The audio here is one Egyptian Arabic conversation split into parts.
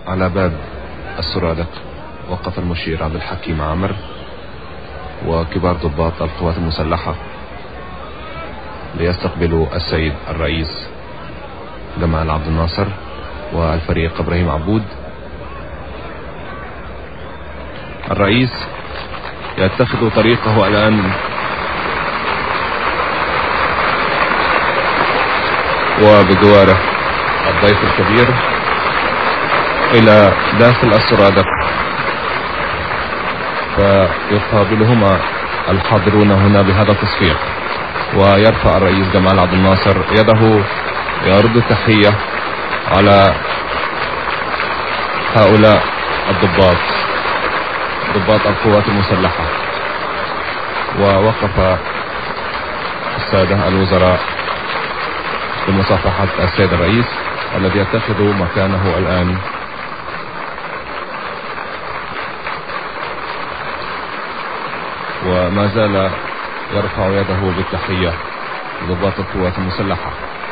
على باب السرادق وقف المشير عبد الحكيم عامر وكبار ضباط القوات المسلحة ليستقبلوا السيد الرئيس جمال عبد الناصر والفريق ابراهيم عبود الرئيس يتخذ طريقه الان وبجواره الضيف الكبير الى داخل السرادق فيقابلهما الحاضرون هنا بهذا التصفيق ويرفع الرئيس جمال عبد الناصر يده يرد التحية على هؤلاء الضباط ضباط القوات المسلحة ووقف السادة الوزراء بمصافحة السيد الرئيس الذي يتخذ مكانه الآن وما زال يرفع يده بالتحية لضباط القوات المسلحة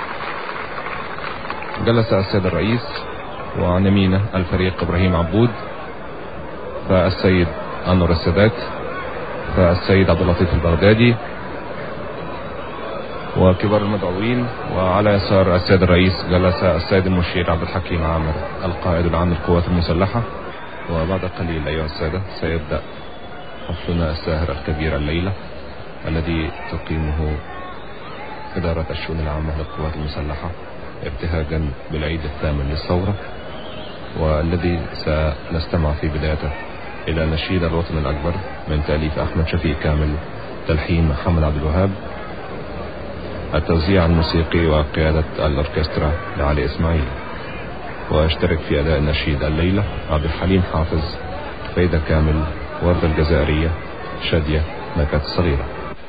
جلس السيد الرئيس وعن يمينه الفريق ابراهيم عبود فالسيد انور السادات فالسيد عبد اللطيف البغدادي وكبار المدعوين وعلى يسار السيد الرئيس جلس السيد المشير عبد الحكيم عامر القائد العام للقوات المسلحة وبعد قليل أيها السادة سيبدأ حفلنا الساهر الكبير الليلة الذي تقيمه إدارة الشؤون العامة للقوات المسلحة ابتهاجا بالعيد الثامن للثورة والذي سنستمع في بدايته إلى نشيد الوطن الأكبر من تأليف أحمد شفيق كامل تلحين محمد عبد الوهاب التوزيع الموسيقي وقيادة الأوركسترا لعلي إسماعيل واشترك في أداء النشيد الليلة عبد الحليم حافظ فايدة كامل وردة الجزائرية شادية نكات الصغيرة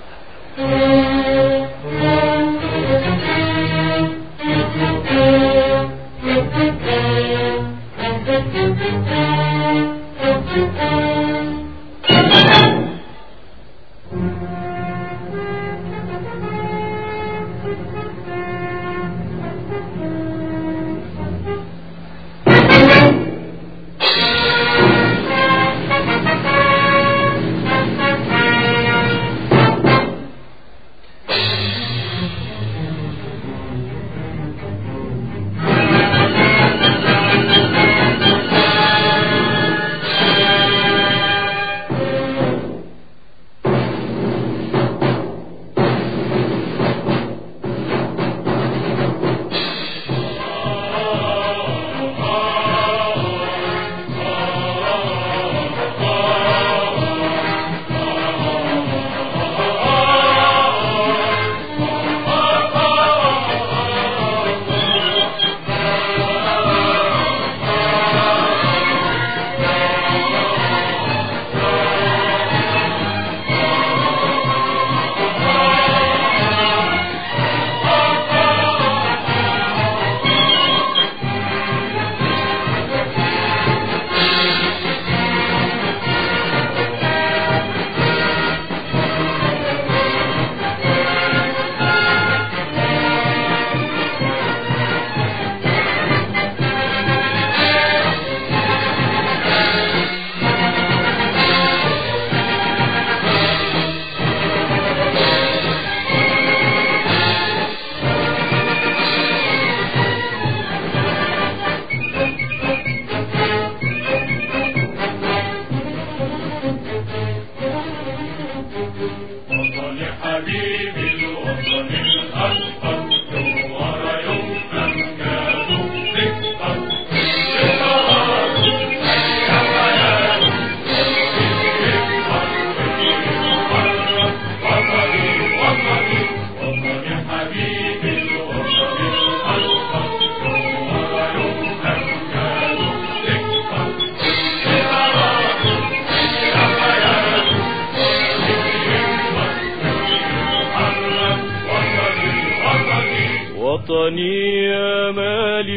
وطني يا مالي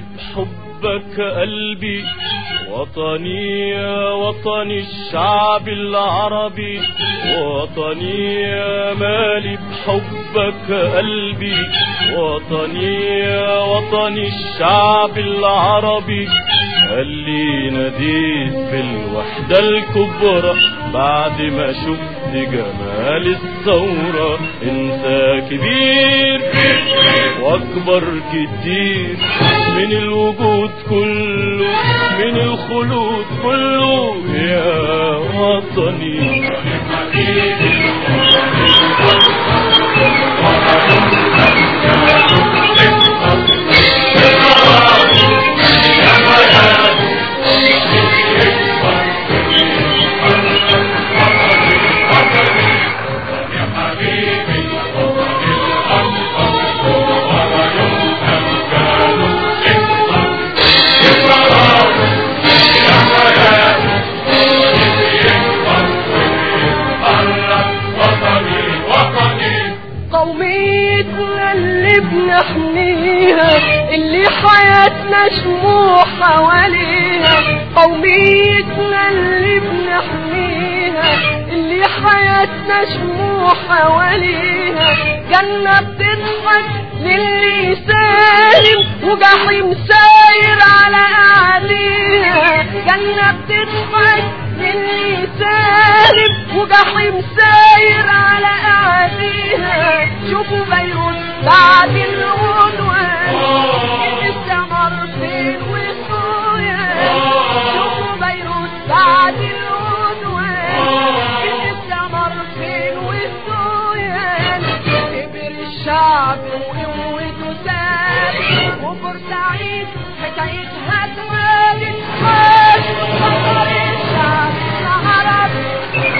بحبك قلبي وطني يا وطني الشعب العربي وطني يا مالي بحبك قلبي وطني يا وطني الشعب العربي اللي ناديت بالوحدة الكبرى بعد ما شفت جمال الثورة انت كبير واكبر كتير من الوجود كله من الخلود كله يا وطني قوميتنا اللي بنحميها اللي حياتنا شموع حواليها قوميتنا اللي بنحميها اللي حياتنا شموع حواليها جنة بتضحك للي سالم وجحيم ساير على أعليها جنة بتضحك للي سالم وجحيم ساير على أعليها شوفوا بيروت بعد العدوان الاستعمار فين وصويا شوفوا بيروت بعد العدوان الاستعمار فين وصويا كبر الشعب وقوته ساد وبورسعيد حكايتها توالد حاج خطر الشعب العربي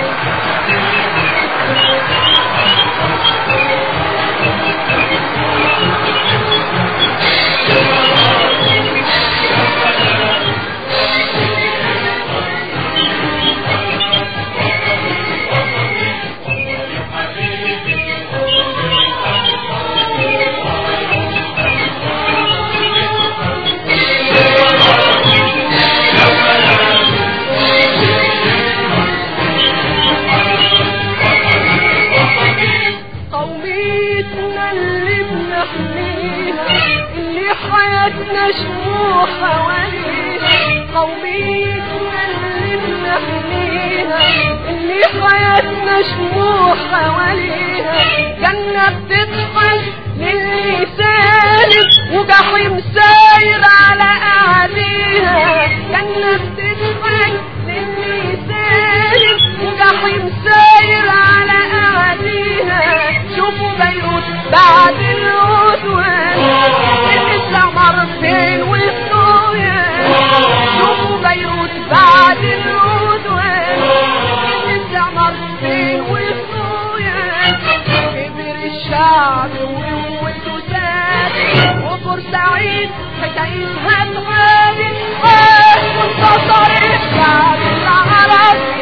قوميتنا اللي بنحميها اللي حياتنا شموع حواليها قوميتنا اللي بنحميها اللي حياتنا شموع حواليها جنة بتضحك للي سالم وجحيم ساير على أعليها جنة بتضحك للي سالم وجحيم ساير على أعليها شوفوا بيروت بعد العدوان الاستعمار فين والطغيان شوفوا بيروت بعد العدوان الاستعمار فين والطغيان كبر الشعب وقوته زاد وبورسعيد حكايتها توالد حاج وانتصر الشعب العربي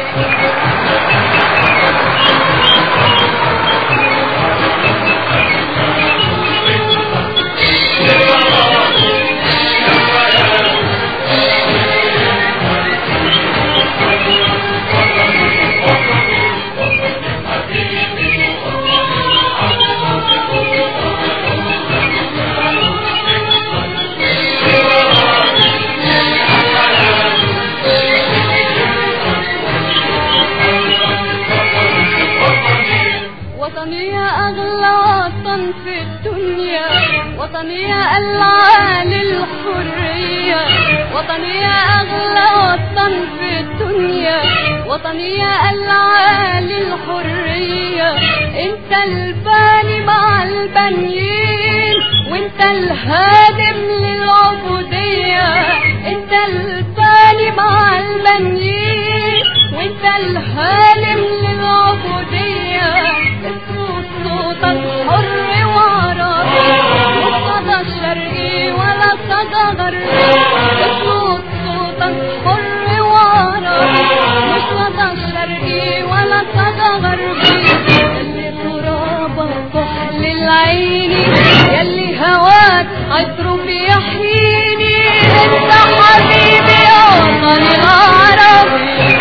وطني يا أغلى وطن في الدنيا وطني يا العالي الحرية وطني يا أغلى وطن في الدنيا وطني يا العالي الحرية انت الباني مع البنيين وانت الهادم للعبودية انت الباني مع البنيين وانت الهالم للعبودية اسكت صوتك حر وعربي مش صدى الشرقي ولا صدى غربي اسكت صوتك حر وعربي مش صدى الشرقي ولا صدى غربي اللي ترابك كحل العين يلي هواك عطره بيحييني انت حبيبي يا وطني العربي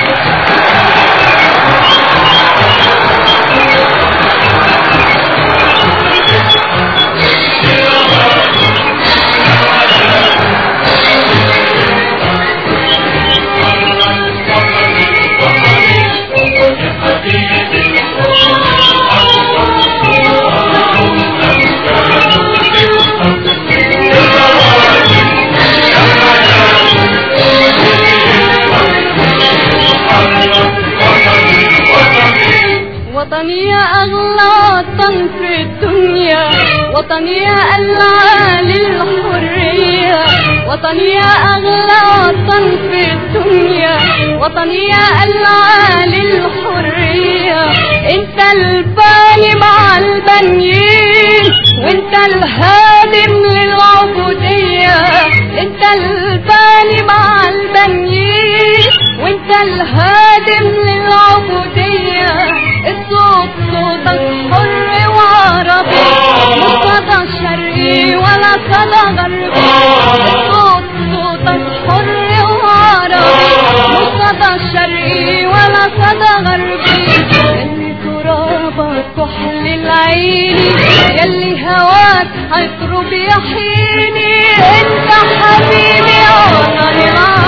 وطني يا قلعة للحرية وطني يا أغلى وطن في الدنيا وطني يا قلعة للحرية انت الباني مع البنيين وانت الهادم للعبودية انت الباني مع البنيين وانت الهادم للعبودية الصوت صوتك حر وعربي مش صدى شرقي ولا صدى غربي الصوت صوتك حر وعربي مش صدى شرقي ولا صدى غربي يلي ترابك كحل العين يلي هواك هيطرب يحييني انت حبيبي وطني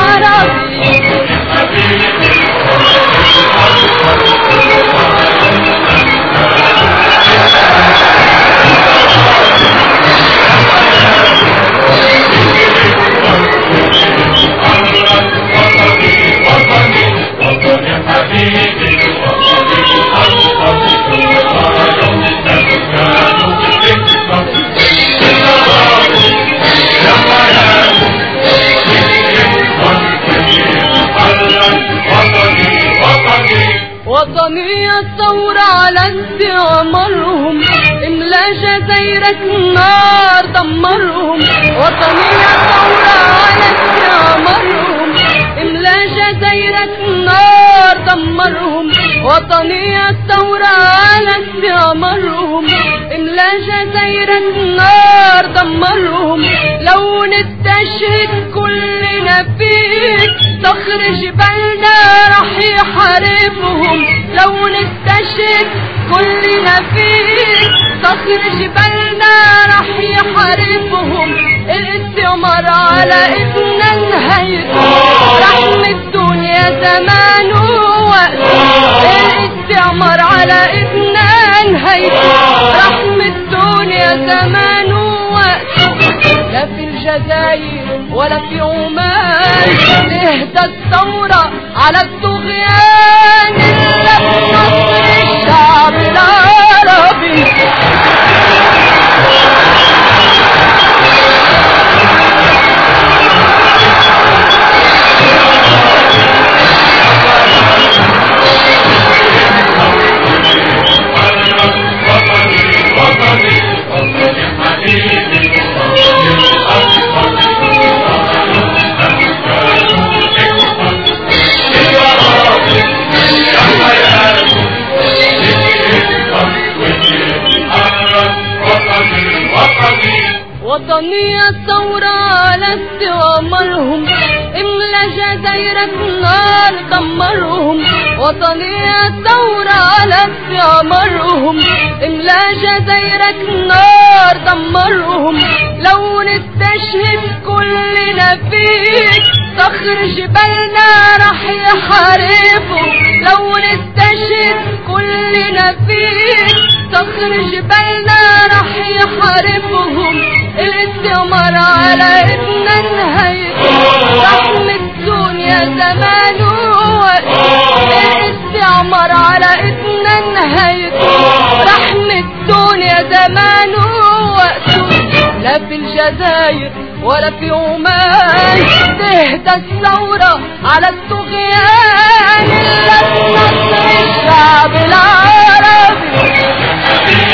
العربي وطنية الثورة على استعمارهم املا جزايرك نار دمرهم وطنية الثورة على استعمارهم املا جزايرك نار دمرهم وطنية الثورة على استعمارهم املا جزايرك نار دمرهم لو نستشهد كلنا فيك صخر جبالنا راح يحاربهم لو نستشهد كلنا فيك صخر جبالنا راح يحاربهم الاستعمار على ايدنا نهايته رحم الدنيا زمان ووقت الاستعمار على ايدنا نهايته رحم الدنيا زمان ووقت لا في الجزائر ولا في عمان تهدى الثورة على الطغيان إلا بنصر الشعب العربي وطنية الثورة على استعمارهم املا جزايرك نار دمرهم وطنية الثورة على استعمارهم املا جزايرك نار دمرهم لو نستشهد كلنا فيك صخر جبالنا راح يحاربهم لو نستشهد كلنا فيك صخر جبالنا راح يحاربهم الاستعمار على ايدنا نهايته رحم الدنيا زمان ووقت الاستعمار على ايدنا نهايته رحم الدنيا زمان ووقت لا في الجزائر ولا في عمان تهدى الثورة على الطغيان إلا بنصر الشعب العربي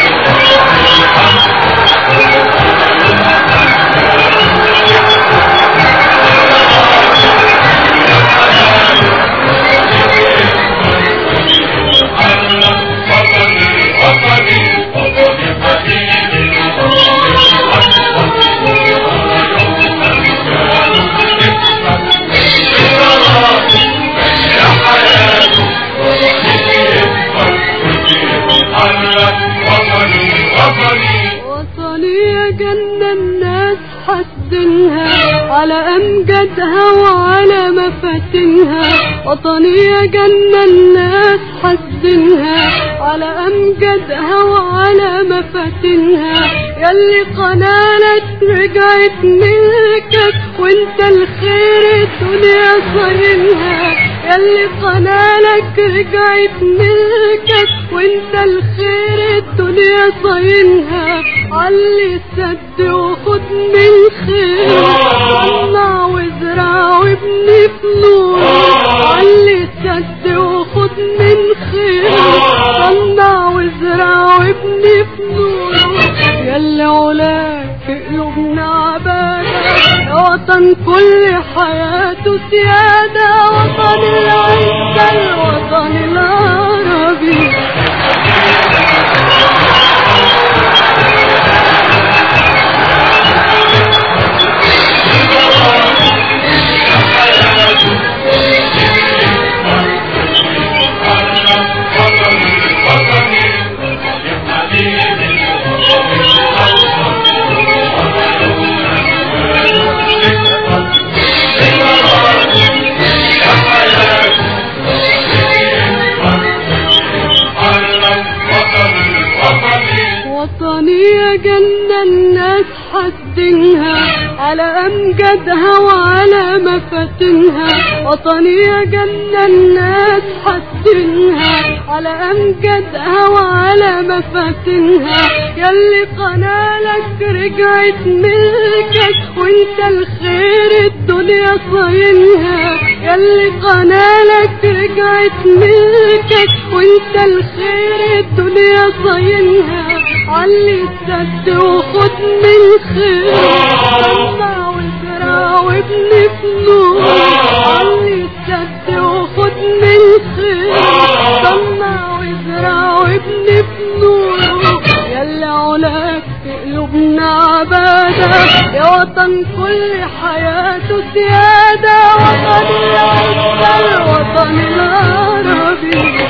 وطني يا جنة الناس حاسدينها على أمجادها وعلى مفاتنها وطني يا جنة الناس حاسدينها على أمجادها وعلى مفاتنها ياللي قنالك رجعت ملكك وانت الخير الدنيا صاينها ياللي قنالك رجعت ملكك وانت الخير الدنيا الدنيا صاينها علي السد وخد من خير طلع وازرع وابني فلوس علي السد وخد من خير طلع وازرع وابني فلوس يلا علاك في قلوبنا عبادة يا وطن كل حياته سيادة وطن العزة الوطن العربي وطني يا جنة الناس حاسدينها على أمجادها وعلى مفاتنها وطني يا جنة الناس حاسدينها على أمجادها وعلى مفاتنها ياللي قنالك رجعت ملكك وانت الخير الدنيا صاينها ياللي قنالك رجعت ملكك وانت الخير الدنيا صاينها علي السد وخد من خير طلع وازرع وابني فلوس علي السد وخد من خير طلع وازرع وابني فلوس يلا علاك في قلوبنا عبادة يا وطن كل حياته سيادة وطن العزة الوطن العربي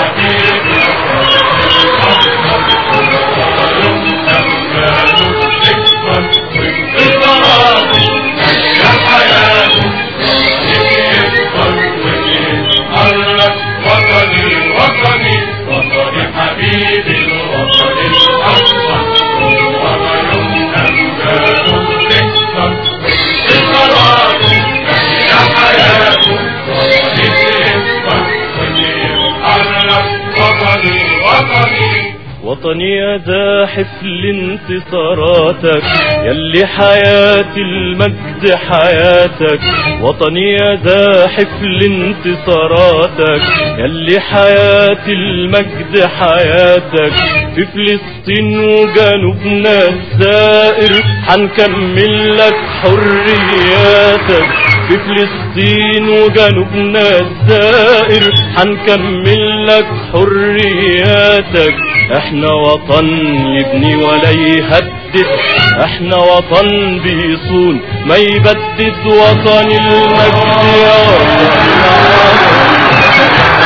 وطني وطني وطني حبيبي الوطن الأصفر وطن أمجاد تكسر القرار يا حياة وطني تكسر وطني وطني وطني وطني يا زاحف لانتصاراتك يلي حياتي المجد حياتك وطني يا زاحف لانتصاراتك يلي حياتي المجد حياتك في فلسطين وجنوبنا السائر حنكمل لك حرياتك في فلسطين وجنوبنا السائر حنكمل لك حرياتك احنا وطن يبني ولا يهدد احنا وطن بيصون ما يبدد وطن المجد يا وطن العرب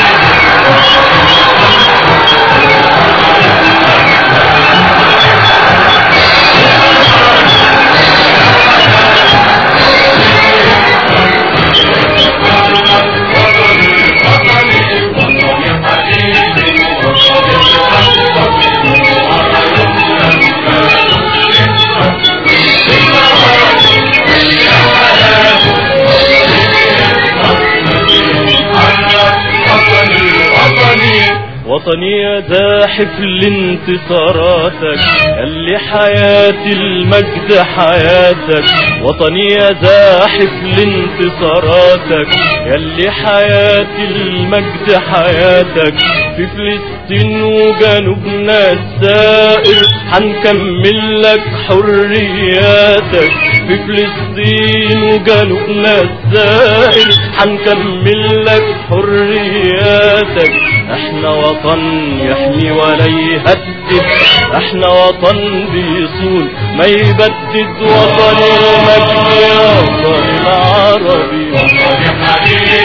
وطني يا زاحف لانتصاراتك اللي حياتي المجد حياتك وطني يا زاحف لانتصاراتك يلي حياتي المجد حياتك في فلسطين وجنوبنا السائر حنكمل لك حرياتك في فلسطين وجنوبنا السائر حنكمل لك حرياتك احنا وطن يحمي ولا يهدد احنا وطن بيصون ما يبدد وطن المجد يا وطن العربي وطني حبيبي